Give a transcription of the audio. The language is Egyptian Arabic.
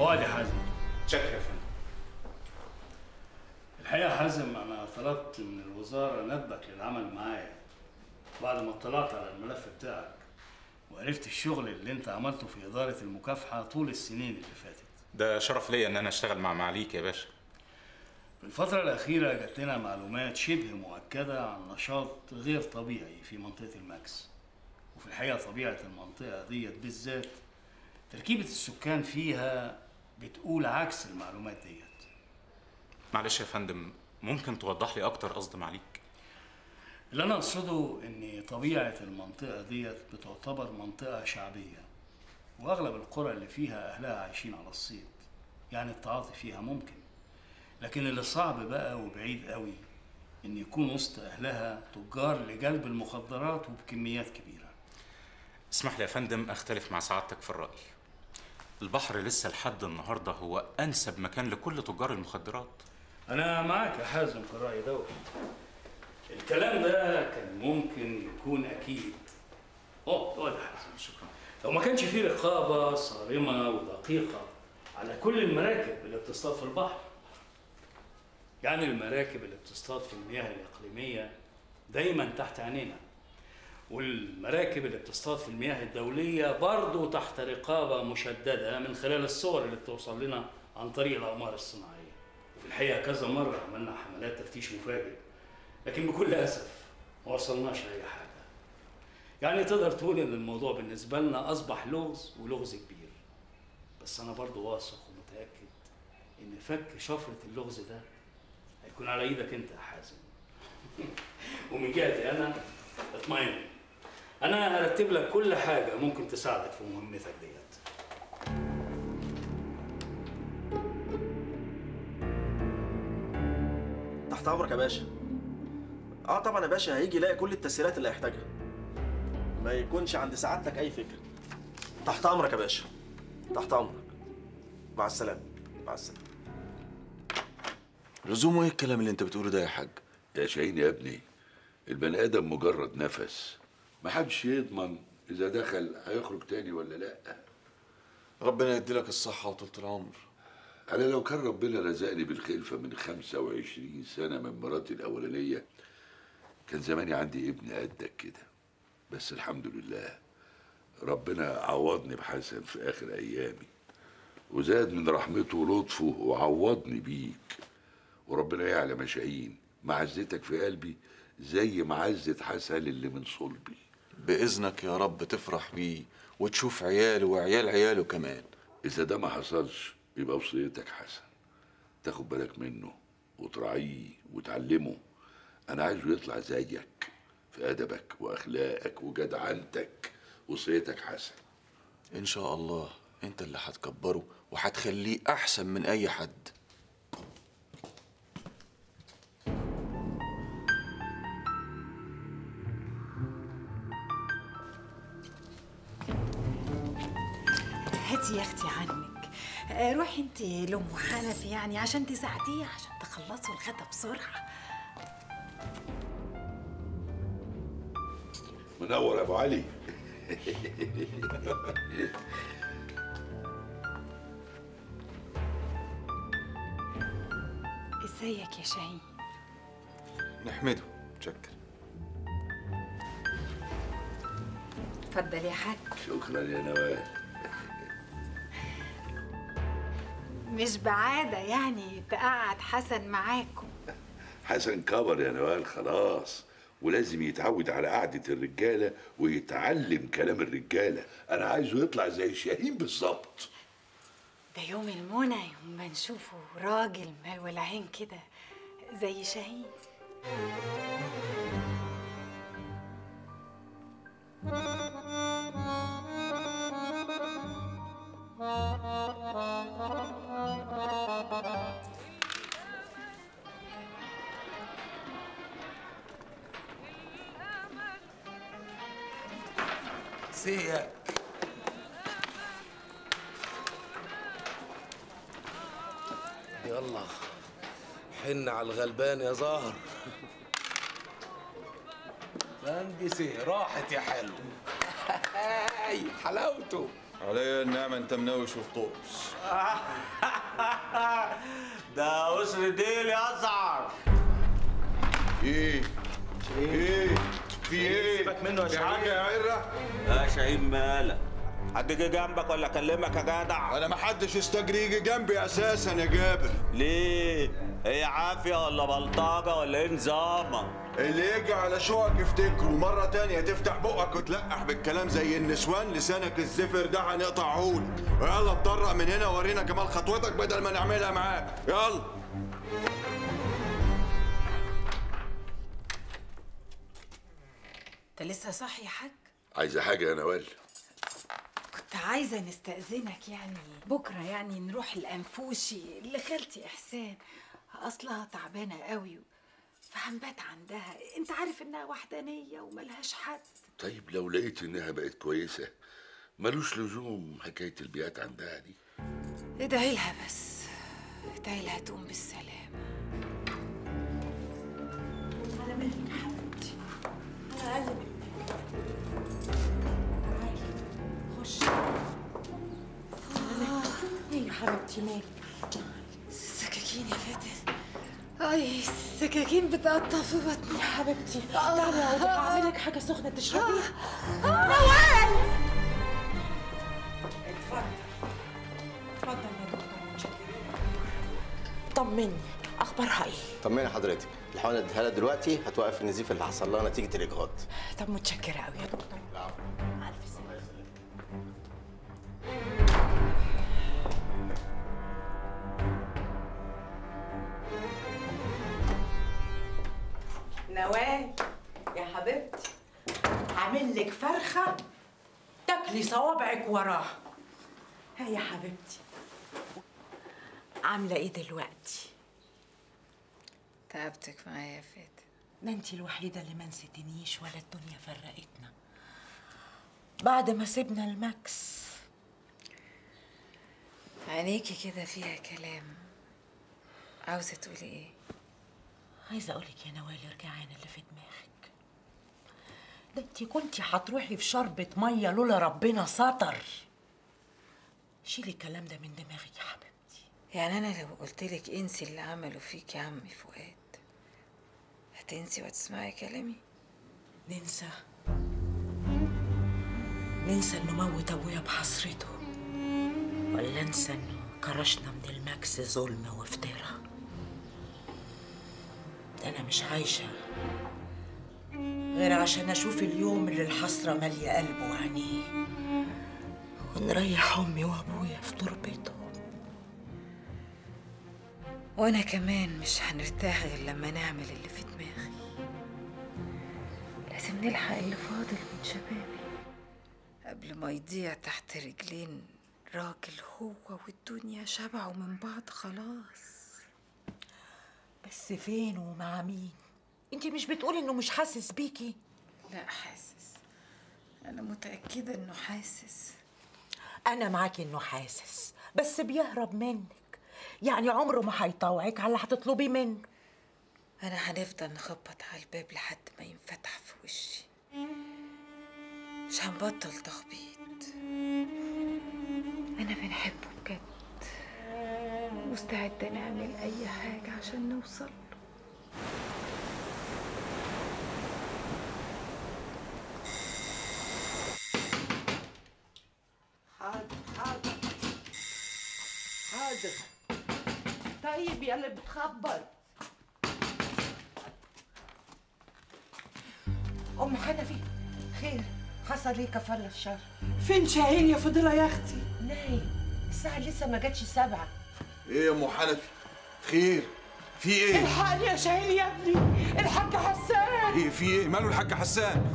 اقعد يا حازم شكرا يا فندم الحقيقه يا حازم انا طلبت من الوزاره ندبك للعمل معايا بعد ما اطلعت على الملف بتاعك وعرفت الشغل اللي انت عملته في اداره المكافحه طول السنين اللي فاتت ده شرف ليا ان انا اشتغل مع معاليك يا باشا في الفترة الأخيرة جات لنا معلومات شبه مؤكدة عن نشاط غير طبيعي في منطقة الماكس وفي الحقيقة طبيعة المنطقة ديت بالذات تركيبة السكان فيها بتقول عكس المعلومات ديت معلش يا فندم ممكن توضح لي اكتر قصد معاليك اللي أنا أقصده إن طبيعة المنطقة ديت بتعتبر منطقة شعبية وأغلب القرى اللي فيها أهلها عايشين على الصيد يعني التعاطي فيها ممكن لكن اللي صعب بقى وبعيد قوي إن يكون وسط أهلها تجار لجلب المخدرات وبكميات كبيرة اسمح لي يا فندم اختلف مع سعادتك في الرأي البحر لسه لحد النهارده هو انسب مكان لكل تجار المخدرات أنا معاك يا حازم في الرأي دوت الكلام ده كان ممكن يكون أكيد أه اقعد يا حازم شكرا لو ما كانش فيه رقابة صارمة ودقيقة على كل المراكب اللي بتصطاد في البحر يعني المراكب اللي بتصطاد في المياه الإقليمية دايما تحت عينينا والمراكب اللي بتصطاد في المياه الدولية برضو تحت رقابة مشددة من خلال الصور اللي بتوصل لنا عن طريق الأقمار الصناعية وفي الحقيقة كذا مرة عملنا حملات تفتيش مفاجئ لكن بكل أسف ما وصلناش لأي حاجة يعني تقدر تقول ان الموضوع بالنسبه لنا اصبح لغز ولغز كبير بس انا برضو واثق ومتاكد ان فك شفره اللغز ده هيكون على ايدك انت يا حازم ومن جهتي انا اطمئن انا هرتب لك كل حاجه ممكن تساعدك في مهمتك ديت تحت امرك يا باشا اه طبعا يا باشا هيجي يلاقي كل التسهيلات اللي هيحتاجها ما يكونش عند سعادتك اي فكره تحت امرك يا باشا تحت امرك مع السلامه مع السلامه لزومه ايه الكلام اللي انت بتقوله ده يا حاج يا شاهين يا ابني البني ادم مجرد نفس ما حدش يضمن اذا دخل هيخرج تاني ولا لا ربنا يديلك الصحة وطولة العمر انا لو كان ربنا رزقني بالخلفه من 25 سنه من مراتي الاولانيه كان زماني عندي ابن قدك كده بس الحمد لله ربنا عوضني بحسن في اخر ايامي وزاد من رحمته ولطفه وعوضني بيك وربنا يعلم يا شاهين معزتك في قلبي زي معزة حسن اللي من صلبي بإذنك يا رب تفرح بيه وتشوف عياله وعيال عياله كمان إذا ده ما حصلش يبقى وصيتك حسن تاخد بالك منه وتراعيه وتعلمه أنا عايزه يطلع زيك في أدبك وأخلاقك وجدعنتك وصيتك حسن إن شاء الله أنت اللي هتكبره وهتخليه أحسن من أي حد هاتي يا اختي عنك آه، روحي انت لام حنفي يعني عشان تساعديه عشان تخلصوا الغدا بسرعه منور يا أبو علي ازيك يا شاهين نحمده متشكر اتفضل يا حاج شكرا يا نوال مش بعادة يعني تقعد حسن معاكم حسن كبر يا نوال خلاص ولازم يتعود على قعدة الرجالة ويتعلم كلام الرجالة أنا عايزه يطلع زي شاهين بالظبط ده يوم المنى يوم ما نشوفه راجل مال العين كده زي شاهين سيك يلا حن على الغلبان يا زهر مهندسي راحت يا حلو هاي حلاوته عليا النعمة انت مناوش وفطوس ده أسر ديل يزعر ايه ايه في ايه سيبك منه يا في شهيد. حاجة يا عرة يا شاهين مالك حد جه جنبك ولا كلمك يا جدع انا ما حدش يستجري يجي جنبي اساسا يا جابر ليه هي عافية ولا بلطجة ولا ايه نظامك اللي يجي على شوقك افتكره مرة تانية تفتح بقك وتلقح بالكلام زي النسوان لسانك الزفر ده هنقطعهولك يلا اتطرق من هنا ورينا كمان خطوتك بدل ما نعملها معاك يلا انت لسه صاحي يا حاج عايزه حاجه يا نوال كنت عايزه نستأذنك يعني بكره يعني نروح الانفوشي لخالتي احسان اصلها تعبانه قوي فهنبات عندها انت عارف انها وحدانيه وملهاش حد طيب لو لقيت انها بقت كويسه ملوش لزوم حكايه البيات عندها دي ادعي لها بس ادعي لها تقوم بالسلامه على مهلك حبيبتي على قلبك تعالي خش ايه يا حبيبتي مالك السكاكين يا فاتن اي السكاكين بتقطع في بطني يا حبيبتي تعالي اقعدي اعمل لك حاجه سخنه تشربيها نوال اتفضل اتفضل يا دكتور متشكرين طمني اخبارها ايه طمني حضرتك الحقن اديها لها دلوقتي هتوقف النزيف اللي حصل لها نتيجه الاجهاض طب متشكره قوي يا دكتور الف سلامه نوال يا حبيبتي عامل لك فرخه تاكلي صوابعك وراها ها يا حبيبتي عامله ايه دلوقتي تعبتك معايا يا فاتن ما انت الوحيدة اللي ما نسيتنيش ولا الدنيا فرقتنا بعد ما سيبنا الماكس عينيكي كده فيها كلام عاوزة تقولي ايه؟ عايزة اقولك يا نوال ارجعي عن اللي في دماغك ده انت كنتي هتروحي في شربة مية لولا ربنا ستر شيلي الكلام ده من دماغك يا حبيبتي يعني انا لو قلتلك انسي اللي عمله فيك يا عمي فؤاد هتنسي وتسمعي كلامي؟ ننسى ننسى انه موت ابويا بحسرته ولا انسى انه كرشنا من الماكس ظلم وافتراء ده انا مش عايشه غير عشان اشوف اليوم اللي الحسره ماليه قلبه وعينيه ونريح امي وابويا في تربتهم وانا كمان مش هنرتاح غير لما نعمل اللي في دماغي لازم نلحق اللي فاضل من شبابي قبل ما يضيع تحت رجلين راجل هو والدنيا شبعوا من بعض خلاص بس فين ومع مين انت مش بتقولي انه مش حاسس بيكي لا حاسس انا متأكدة انه حاسس انا معاكي انه حاسس بس بيهرب منك يعني عمره ما هيطوعك على اللي هتطلبيه منه انا هنفضل نخبط على الباب لحد ما ينفتح في وشي مش هنبطل تخبيط انا بنحبه بجد مستعدة نعمل اي حاجة عشان نوصل له حاضر حاضر حاضر طيب يا اللي بتخبط ام حنفي خير حصل ايه كفالة الشر فين شاهين يا فضيلة يا اختي نايم الساعة لسه ما جاتش سبعة ايه يا ام حنفي خير في ايه الحقني يا شاهين يا ابني الحاج حسان ايه في ايه ماله الحاج حسان